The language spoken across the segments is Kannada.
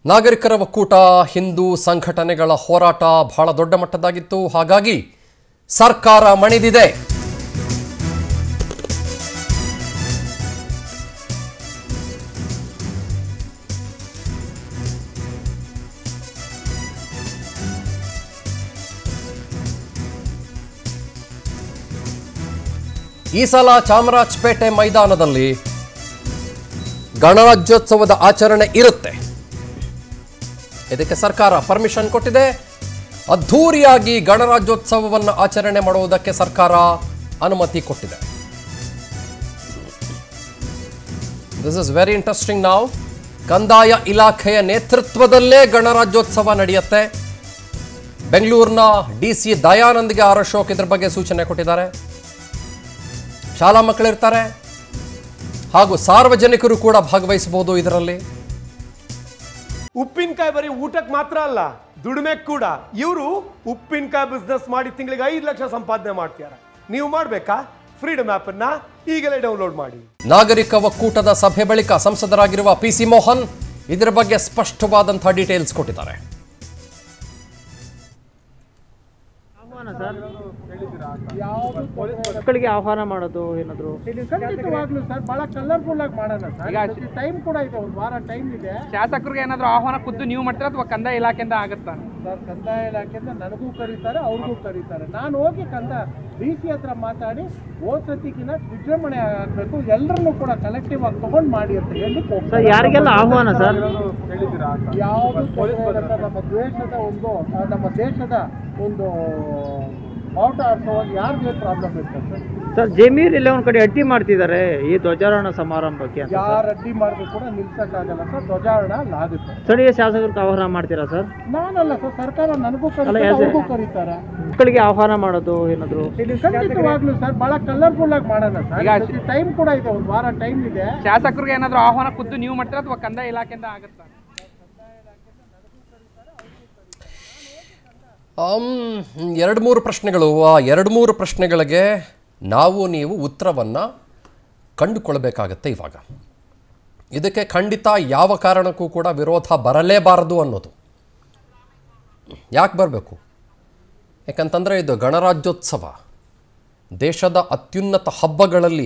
ನಾಗರಿಕರ ಒಕ್ಕೂಟ ಹಿಂದೂ ಸಂಘಟನೆಗಳ ಹೋರಾಟ ಬಹಳ ದೊಡ್ಡ ಮಟ್ಟದಾಗಿತ್ತು ಹಾಗಾಗಿ ಸರ್ಕಾರ ಮಣಿದಿದೆ ಈ ಸಲ ಚಾಮರಾಜಪೇಟೆ ಮೈದಾನದಲ್ಲಿ ಗಣರಾಜ್ಯೋತ್ಸವದ ಆಚರಣೆ ಇರುತ್ತೆ ಇದಕ್ಕೆ ಸರ್ಕಾರ ಪರ್ಮಿಷನ್ ಕೊಟ್ಟಿದೆ ಅದ್ಧೂರಿಯಾಗಿ ಗಣರಾಜ್ಯೋತ್ಸವವನ್ನು ಆಚರಣೆ ಮಾಡುವುದಕ್ಕೆ ಸರ್ಕಾರ ಅನುಮತಿ ಕೊಟ್ಟಿದೆ ದಿಸ್ ಇಸ್ ವೆರಿ ಇಂಟ್ರೆಸ್ಟಿಂಗ್ ನಾವು ಕಂದಾಯ ಇಲಾಖೆಯ ನೇತೃತ್ವದಲ್ಲೇ ಗಣರಾಜ್ಯೋತ್ಸವ ನಡೆಯುತ್ತೆ ಬೆಂಗಳೂರಿನ ಡಿ ಸಿ ದಯಾನಂದ್ಗೆ ಆರ್ ಅಶೋಕ್ ಇದ್ರ ಬಗ್ಗೆ ಸೂಚನೆ ಕೊಟ್ಟಿದ್ದಾರೆ ಶಾಲಾ ಮಕ್ಕಳಿರ್ತಾರೆ ಹಾಗೂ ಸಾರ್ವಜನಿಕರು ಕೂಡ ಭಾಗವಹಿಸಬಹುದು ಇದರಲ್ಲಿ ಉಪ್ಪಿನಕಾಯಿ ಬರೀ ಊಟಕ್ಕೆ ಮಾತ್ರ ಅಲ್ಲ ದುಡಿಮೆ ಕೂಡ ಇವರು ಉಪ್ಪಿನಕಾಯಿ ಬಿಸ್ನೆಸ್ ಮಾಡಿ ತಿಂಗಳಿಗೆ ಐದು ಲಕ್ಷ ಸಂಪಾದನೆ ಮಾಡ್ತಾರೆ ನೀವು ಮಾಡ್ಬೇಕಾ ಫ್ರೀಡಮ್ ಆಪ್ ಅನ್ನ ಈಗಲೇ ಡೌನ್ಲೋಡ್ ಮಾಡಿ ನಾಗರಿಕ ಒಕ್ಕೂಟದ ಸಭೆ ಬಳಿಕ ಸಂಸದರಾಗಿರುವ ಪಿ ಸಿ ಮೋಹನ್ ಇದರ ಬಗ್ಗೆ ಸ್ಪಷ್ಟವಾದಂತಹ ಡೀಟೇಲ್ಸ್ ಕೊಟ್ಟಿದ್ದಾರೆ ಆಹ್ವಾನ ಸರ್ ಮಕ್ಕಳಿಗೆ ಆಹ್ವಾನ ಮಾಡೋದು ಏನಾದ್ರು ಖಂಡಿತವಾಗ್ಲೂ ಸರ್ ಬಹಳ ಕಲರ್ಫುಲ್ ಆಗಿ ಮಾಡೋಣ ಸರ್ ಟೈಮ್ ಕೂಡ ಇದೆ ಒಂದು ವಾರ ಟೈಮ್ ಇದೆ ಶಾಸಕರಿಗೆ ಏನಾದ್ರು ಆಹ್ವಾನ ಖುದ್ದು ನೀವು ಮಾಡ್ತೀರಾ ಅಥವಾ ಕಂದಾಯ ಇಲಾಖೆಯಿಂದ ಆಗುತ್ತಾ ಸರ್ ಕಂದಾಯ ಇಲಾಖೆಯಿಂದ ನನಗೂ ಕರೀತಾರೆ ಅವ್ರಿಗೂ ಕರೀತಾರೆ ನಾನು ಹೋಗಿ ಕಂದ ಡಿ ಸಿ ಹತ್ರ ಮಾತಾಡಿ ಹೋದ್ ಸತಿಗಿನ ವಿಜೃಂಭಣೆ ಆಗಬೇಕು ಎಲ್ಲರನ್ನೂ ಕೂಡ ಕಲೆಕ್ಟಿವ್ ಆಗಿ ತಗೊಂಡ್ ಮಾಡಿ ಅಂತ ಹೇಳಿ ಸರ್ ಯಾರಿಗೆಲ್ಲ ಆಹ್ವಾನ ಸರ್ ಯಾವುದು ತೊಂದ್ರೆ ಇಲ್ಲ ಸರ್ ನಮ್ಮ ದೇಶದ ಒಂದು ಆ, ನಮ್ಮ ದೇಶದ ಒಂದು ಬಾವುಟ ಆರಿಸುವಾಗ ಯಾರಿಗೆ ಪ್ರಾಬ್ಲಮ್ ಇರ್ತದೆ ಸರ್ ಸರ್ ಜಮೀರ್ ಇಲ್ಲೇ ಒಂದ್ ಕಡೆ ಅಡ್ಡಿ ಮಾಡ್ತಿದ್ದಾರೆ ಈ ಧ್ವಜಾರೋಹಣ ಸಮಾರಂಭಕ್ಕೆ ಅಂತ ಯಾರು ಅಡ್ಡಿ ಮಾಡಿದ್ರು ಕೂಡ ನಿಲ್ಸಕ್ಕಾಗಲ್ಲ ಸರ್ ಧ್ವಜಾರೋಹಣ ಅಲ್ಲಿ ಆಗುತ್ತೆ ಸ್ಥಳೀಯ ಶಾಸಕರಿಗೆ ಆಹ್ವಾನ ಮಾಡ್ತೀರಾ ಸರ್ ನಾನಲ್ಲ ಸರ್ ಸರ್ಕಾರ ನನಗೂ ಅಲ್ಲ, ಕರೀತಾರೆ ಯಾಕೆ? ಅವ್ರಿಗೂ ಕರೀತಾರೆ ಮಕ್ಕಳಿಗೆ ಆಹ್ವಾನ ಮಾಡೋದು ಏನಾದ್ರು ಖಂಡಿತವಾಗ್ಲೂ ಸರ್ ಬಹಳ ಕಲರ್ಫುಲ್ ಆಗಿ ಮಾಡೋಣ ಸರ್ ಟೈಮ್ ಕೂಡ ಇದೆ ಒಂದು ವಾರ ಟೈಮ್ ಇದೆ ಶಾಸಕರಿಗೆ ಏನಾದ್ರು ಆಹ್ವಾನ ಖುದ್ದು ನೀವು ಮಾಡ್ತೀರಾ ಅಥವಾ ಕಂದಾಯ ಇಲಾಖೆಯಿಂದ ಆಗುತ್ತಾ ಎರಡು ಮೂರು ಪ್ರಶ್ನೆಗಳು ಆ ಎರಡು ಮೂರು ಪ್ರಶ್ನೆಗಳಿಗೆ ನಾವು ನೀವು ಉತ್ತರವನ್ನು ಕಂಡುಕೊಳ್ಬೇಕಾಗತ್ತೆ ಇವಾಗ ಇದಕ್ಕೆ ಖಂಡಿತ ಯಾವ ಕಾರಣಕ್ಕೂ ಕೂಡ ವಿರೋಧ ಬರಲೇಬಾರದು ಅನ್ನೋದು ಯಾಕೆ ಬರಬೇಕು ಯಾಕಂತಂದರೆ ಇದು ಗಣರಾಜ್ಯೋತ್ಸವ ದೇಶದ ಅತ್ಯುನ್ನತ ಹಬ್ಬಗಳಲ್ಲಿ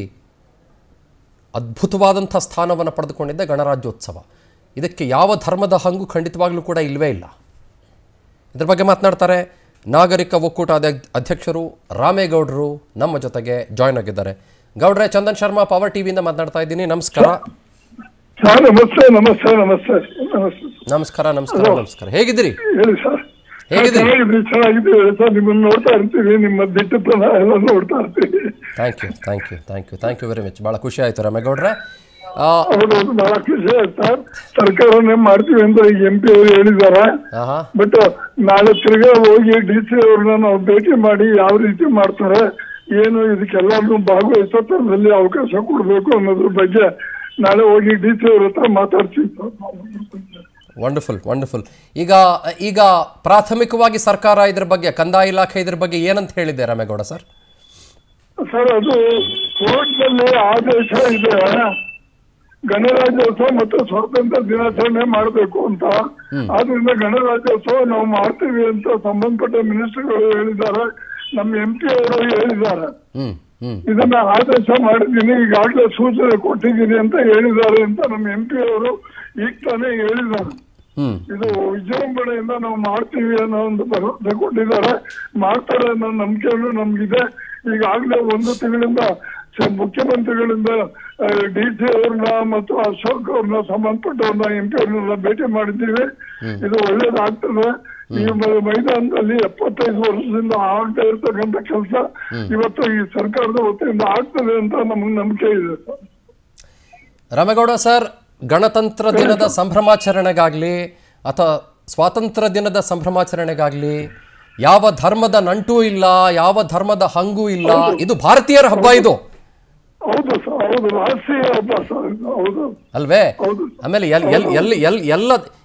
ಅದ್ಭುತವಾದಂಥ ಸ್ಥಾನವನ್ನು ಪಡೆದುಕೊಂಡಿದ್ದೆ ಗಣರಾಜ್ಯೋತ್ಸವ ಇದಕ್ಕೆ ಯಾವ ಧರ್ಮದ ಹಂಗು ಖಂಡಿತವಾಗ್ಲೂ ಕೂಡ ಇಲ್ಲವೇ ಇಲ್ಲ ಇದ್ರ ಬಗ್ಗೆ ಮಾತನಾಡ್ತಾರೆ ನಾಗರಿಕ ಒಕ್ಕೂಟ ಅಧ್ಯ- ಅಧ್ಯಕ್ಷರು ರಾಮೇಗೌಡರು ನಮ್ಮ ಜೊತೆಗೆ ಜಾಯ್ನ್ ಆಗಿದ್ದಾರೆ ಗೌಡ್ರೆ ಚಂದನ್ ಶರ್ಮಾ ಪವರ್ ಟಿವಿಯಿಂದ ಮಾತನಾಡ್ತಾ ಇದ್ದೀನಿ ನಮಸ್ಕಾರ ಸರ್ ನಮಸ್ತೆ ನಮಸ್ತೆ ನಮಸ್ತೆ ನಮಸ್ತೆ ನಮಸ್ಕಾರ ನಮಸ್ಕಾರ ನಮಸ್ಕಾರ ಹೇಗಿದ್ದೀರಿ ಹೇಳಿ ಸರ್ ಹೇಗಿದ್ದೀರಿ? ಚೆನ್ನಾಗಿದ್ರಿ ಚೆನ್ನಾಗಿದ್ದೀವಿ ಸರ್ ನಿಮ್ಮನ್ನ ನೋಡ್ತಾ ಇರ್ತೀವಿ ನಿಮ್ಮ ದಿಟ್ಟತನ ಎಲ್ಲ ನೋಡ್ತಾ ಇರ್ತೀವಿ thank you thank you thank you thank you very much ಭಾಳ ಖುಷಿ ಆಯಿತು ರಾಮೇಗೌಡ್ರೆ ಆ, ಹೌದೌದು ಬಹಳ ಖುಷಿ ಆಯ್ತು ಸರ್ ಸರ್ಕಾರನೇ ಮಾಡ್ತೀವಿ ಅಂತ ಈಗ ಎಂ ಪಿ ಅವರು ಹೇಳಿದಾರೆ ಆಹಾ ಬಟ್ ನಾಳೆ ತಿರ್ಗಾ ಹೋಗಿ ಡಿ ಸಿ ಅವ್ರನ್ನ ನಾವು ಭೇಟಿ ಮಾಡಿ ಯಾವ ರೀತಿ ಮಾಡ್ತಾರೆ ಏನು ಇದಕ್ಕೆಲ್ಲರನ್ನೂ ಭಾಗವಹಿಸೋ ಥರದಲ್ಲಿ ಅವಕಾಶ ಕೊಡಬೇಕು ಅನ್ನೋದ್ರ ಬಗ್ಗೆ ನಾಳೆ ಹೋಗಿ ಡಿ ಸಿ ಅವ್ರ ಹತ್ರ ಮಾತಾಡ್ತೀವಿ ಸರ್ ವಂಡರ್ಫುಲ್ ವಂಡರ್ಫುಲ್ ಈಗ ಈಗ ಪ್ರಾಥಮಿಕವಾಗಿ ಸರ್ಕಾರ ಇದ್ರ ಬಗ್ಗೆ ಕಂದಾಯ ಇಲಾಖೆ ಇದ್ರ ಬಗ್ಗೆ ಏನಂತ ಹೇಳಿದೆ ರಾಮೇಗೌಡ ಸರ್ ಸರ್ ಅದು ಕೋರ್ಟ್ನಲ್ಲಿ ಆದೇಶ ಇದೆ ಗಣರಾಜ್ಯೋತ್ಸವ ಮತ್ತು ಸ್ವಾತಂತ್ರ್ಯ ದಿನಾಚರಣೆ ಮಾಡಬೇಕು ಅಂತ ಆದ್ರಿಂದ ಗಣರಾಜ್ಯೋತ್ಸವ ನಾವು ಮಾಡ್ತೀವಿ ಅಂತ ಸಂಬಂಧಪಟ್ಟ ಮಿನಿಸ್ಟರ್ಗಳು ಹೇಳಿದ್ದಾರೆ ನಮ್ಮ ಎಂ ಪಿ ಅವರು ಹೇಳಿದ್ದಾರೆ ಹ್ಮ್ ಹ್ಮ್ ಇದನ್ನ ಆದೇಶ ಮಾಡಿದ್ದೀನಿ ಈಗಾಗಲೇ ಸೂಚನೆ ಕೊಟ್ಟಿದ್ದೀನಿ ಅಂತ ಹೇಳಿದ್ದಾರೆ ಅಂತ ನಮ್ಮ ಎಂ ಪಿ ಅವರು ಈಗ ತಾನೇ ಹೇಳಿದ್ದಾರೆ ಹ್ಮ್ ಇದು ವಿಜೃಂಭಣೆಯಿಂದ ನಾವು ಮಾಡ್ತೀವಿ ಅನ್ನೋ ಒಂದು ಭರವಸೆ ಕೊಟ್ಟಿದ್ದಾರೆ ಮಾಡ್ತಾರೆ ಅನ್ನೋ ನಂಬಿಕೆಯನ್ನು ನಮ್ಗಿದೆ ಈಗಾಗಲೇ ಒಂದು ತಿಂಗಳಿಂದ ಸ- ಮುಖ್ಯಮಂತ್ರಿಗಳಿಂದ ಡಿ ಸಿ ಅವ್ರನ್ನ ಮತ್ತು ಅಶೋಕ್ ಅವ್ರನ್ನ ಸಂಬಂಧಪಟ್ಟವ್ರನ್ನ ಎಂ ಪಿ ಅವ್ರನ್ನೆಲ್ಲ ಭೇಟಿ ಮಾಡಿದ್ದೀವಿ ಇದು ಒಳ್ಳೇದಾಗ್ತದೆ ಈ ಮ- ಮೈದಾನದಲ್ಲಿ ಎಪ್ಪತ್ತೈದು ವರ್ಷದಿಂದ ಆಗ್ತಾ ಇರ್ತಕ್ಕಂಥ ಕೆಲಸ ಇವತ್ತು ಈ ಸರ್ಕಾರದ ವತಿಯಿಂದ ಆಗ್ತದೆ ಅಂತ ನಮಗೆ ನಂಬಿಕೆ ಇದೆ ಸರ್ ರಾಮೇಗೌಡ ಸರ್ ಗಣತಂತ್ರ ದಿನದ ಸಂಭ್ರಮಾಚರಣೆಗಾಗಲಿ ಅಥವಾ ಸ್ವಾತಂತ್ರ್ಯ ದಿನದ ಸಂಭ್ರಮಾಚರಣೆಗಾಗಲಿ ಯಾವ ಧರ್ಮದ ನಂಟೂ ಇಲ್ಲ ಯಾವ ಧರ್ಮದ ಹಂಗೂ ಇಲ್ಲ ಇದು ಭಾರತೀಯರ ಹಬ್ಬ ಇದು ಹೌದು ಸರ್ ಹೌದು ರಾಷ್ಟ್ರೀಯ ಹಬ್ಬ ಸರ್ ಇದು. ಹೌದು ಅಲ್ವೇ ಹೌದು. ಆಮೇಲೆ ಎಲ್ ಎಲ್ ಎಲ್ಲಿ ಎಲ್ ಎಲ್ಲ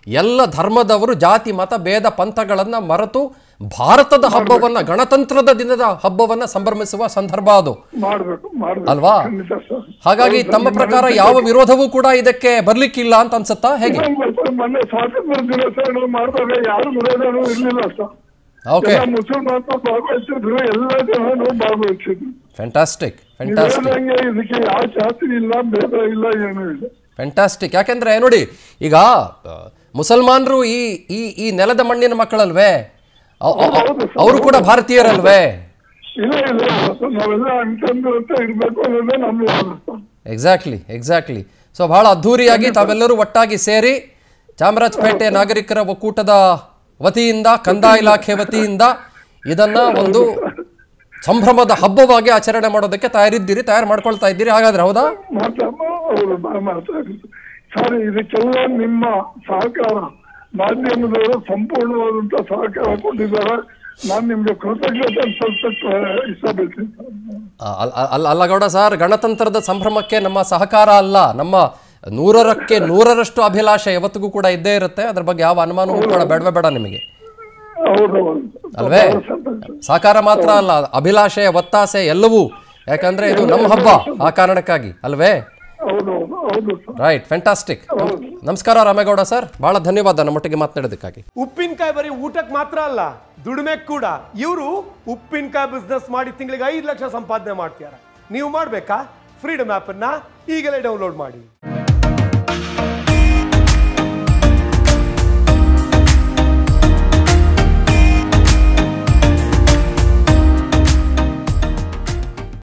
ಎಲ್ಲ ಧರ್ಮದವರು ಜಾತಿ ಮತ ಭೇದ ಪಂಥಗಳನ್ನ ಮರೆತು ಭಾರತದ ಹಬ್ಬವನ್ನ ಗಣತಂತ್ರದ ದಿನದ ಹಬ್ಬವನ್ನ ಸಂಭ್ರಮಿಸುವ ಸಂದರ್ಭ ಅದು ಮಾಡ್ಬೇಕು ಮಾಡ್ಬೇಕು ಅಲ್ವಾ? ಖಂಡಿತ ಸರ್ ಹಾಗಾಗಿ ಹೌದು, ತಮ್ಮ ನಿಮ್ಮ ಪ್ರಕಾರ ಮನಸ್ಸಿಗೆ- ಯಾವ ವಿರೋಧವೂ ಕೂಡ ಇದಕ್ಕೆ ಬರ್ಲಿಕ್ಕಿಲ್ಲ ಅಂತ ಅನ್ಸುತ್ತಾ ಹೇಗೆ ಮೊನ್ನೆ- ಮೊನ್ನೆ ಸ್ವಾತಂತ್ರ್ಯ ದಿನಾಚರಣೆ ಮಾಡಿದಾಗ ಯಾರು ವಿರೋಧನೂ ಇರ್ಲಿಲ್ಲ ಸರ್ ಓಕೆ ಎಲ್ಲ ಮುಸಲ್ಮಾನರು ಭಾಗವಹಿಸಿದ್ರು ಎಲ್ಲ ಜನರು ಭಾಗವಹಿಸಿದ್ರು ಫ್ಯಾಂಟಾಸ್ಟಿಕ್ ನೀವು ಫ್ಯಾಂಟಾಸ್ಟಿಕ್ ಹೇಳ್ದಂಗೆ ಇದಕ್ಕೆ ಯಾವ ಜಾತಿ ಇಲ್ಲ ಭೇದ ಇಲ್ಲ ಏನೂ ಇಲ್ಲ ಫ್ಯಾಂಟಾಸ್ಟಿಕ್ ಯಾಕೆಂದ್ರೆ ನೋಡಿ ಈಗ ಆ, ಮುಸಲ್ಮಾನರು ಈ ಈ ಈ ನೆಲದ ಮಣ್ಣಿನ ಮಕ್ಕಳಲ್ವೇ ಅವ್- ಅವ್- ಹೌದು ಸರ್. ಅವರು ಕೂಡ ಭಾರತೀಯರಲ್ವೇ ಇಲ್ಲ ಇಲ್ಲ ಸರ್, ನಾವೆಲ್ಲ ಅಣ್ತಂದ್ರು ಅಂತ ಇರ್ಬೇಕು ಅನ್ನೋದೇ ನಮ್ಮ ವಾದ ಸರ್. ಎಕ್ಸಾಕ್ಟ್ಲಿ ಎಕ್ಸಾಕ್ಟ್ಲಿ ಸೊ ಬಹಳ ಅದ್ಧೂರಿಯಾಗಿ ತಾವೆಲ್ಲರೂ ಒಟ್ಟಾಗಿ ಸೇರಿ ಚಾಮರಾಜಪೇಟೆ ನಾಗರಿಕರ ಒಕ್ಕೂಟದ ವತಿಯಿಂದ ಕಂದಾಯ ಇಲಾಖೆ ವತಿಯಿಂದ ಇದನ್ನ ಒಂದು ಸಂಭ್ರಮದ ಹಬ್ಬವಾಗಿ ಆಚರಣೆ ಮಾಡೋದಕ್ಕೆ ತಯಾರಿದ್ದೀರಿ ತಯಾರು ಮಾಡ್ಕೊಳ್ತಾ ಇದ್ದೀರಿ ಹಾಗಾದ್ರೆ ಹೌದಾ ಮಾತಾ ಅವರು ಮಾತಾಡಿದ್ರು ಸರ್ ಇದಕ್ಕೆಲ್ಲ ನಿಮ್ಮ ಸಹಕಾರ ಮಾಧ್ಯಮದವರು ಸಂಪೂರ್ಣವಾದಂತ ಸಹಕಾರ ಕೊಟ್ಟಿದ್ದಾರೆ ನಾನು ನಿಮ್ಗೆ ಕೃತಜ್ಞತೆ ಸಲ್ಲಿಸಕ್ಕೆ ಇಷ್ಟಪಡ್ತೀನಿ ಸರ್. ಆ, ಅಲ್- ಅಲ್- ಅಲ್ಲ ಗೌಡ ಸರ್ ಗಣತಂತ್ರದ ಸಂಭ್ರಮಕ್ಕೆ ನಮ್ಮ ಸಹಕಾರ ಅಲ್ಲ ನಮ್ಮ ನೂರರಕ್ಕೆ ನೂರರಷ್ಟು ಅಭಿಲಾಷೆ ಯಾವತ್ತಿಗೂ ಕೂಡ ಇದ್ದೇ ಇರುತ್ತೆ ಅದ್ರ ಬಗ್ಗೆ ಯಾವ ಅನುಮಾನವೂ ಕೂಡ ಬೇಡವೇ ಬೇಡ ನಿಮಗೆ ಹೌದೌದು ಅಲ್ವೇ ಬಹಳ ಸಂತೋಷ. ಸಾಕಾರ ಮಾತ್ರ ಅಲ್ಲ ಅಭಿಲಾಷೆ ಒತ್ತಾಸೆ ಎಲ್ಲವೂ ಯಾಕಂದ್ರೆ ಇದು ನಮ್ಮ ಹಬ್ಬ ಆ ಕಾರಣಕ್ಕಾಗಿ ಅಲ್ವೇ ಹೌದೌದು ಹೌದು ಸರ್ ರೈಟ್ ಫ್ಯಾಂಟಾಸ್ಟಿಕ್ ನಮಸ್ಕಾರ ರಾಮೇಗೌಡ ಸರ್ ಬಹಳ ಧನ್ಯವಾದ ನಮ್ಮೊಟ್ಟಿಗೆ ಮಾತನಾಡೋದಕ್ಕಾಗಿ ಉಪ್ಪಿನಕಾಯಿ ಬರೀ ಊಟಕ್ಕೆ ಮಾತ್ರ ಅಲ್ಲ ದುಡಿಮೆ ಕೂಡ ಇವರು ಉಪ್ಪಿನಕಾಯಿ ಬಿಸ್ನೆಸ್ ಮಾಡಿ ತಿಂಗಳಿಗೆ ಐದು ಲಕ್ಷ ಸಂಪಾದನೆ ಮಾಡ್ತಾರೆ ನೀವು ಮಾಡಬೇಕಾ ಫ್ರೀಡಮ್ ಆ್ಯಪನ್ನು ಈಗಲೇ ಡೌನ್ಲೋಡ್ ಮಾಡಿ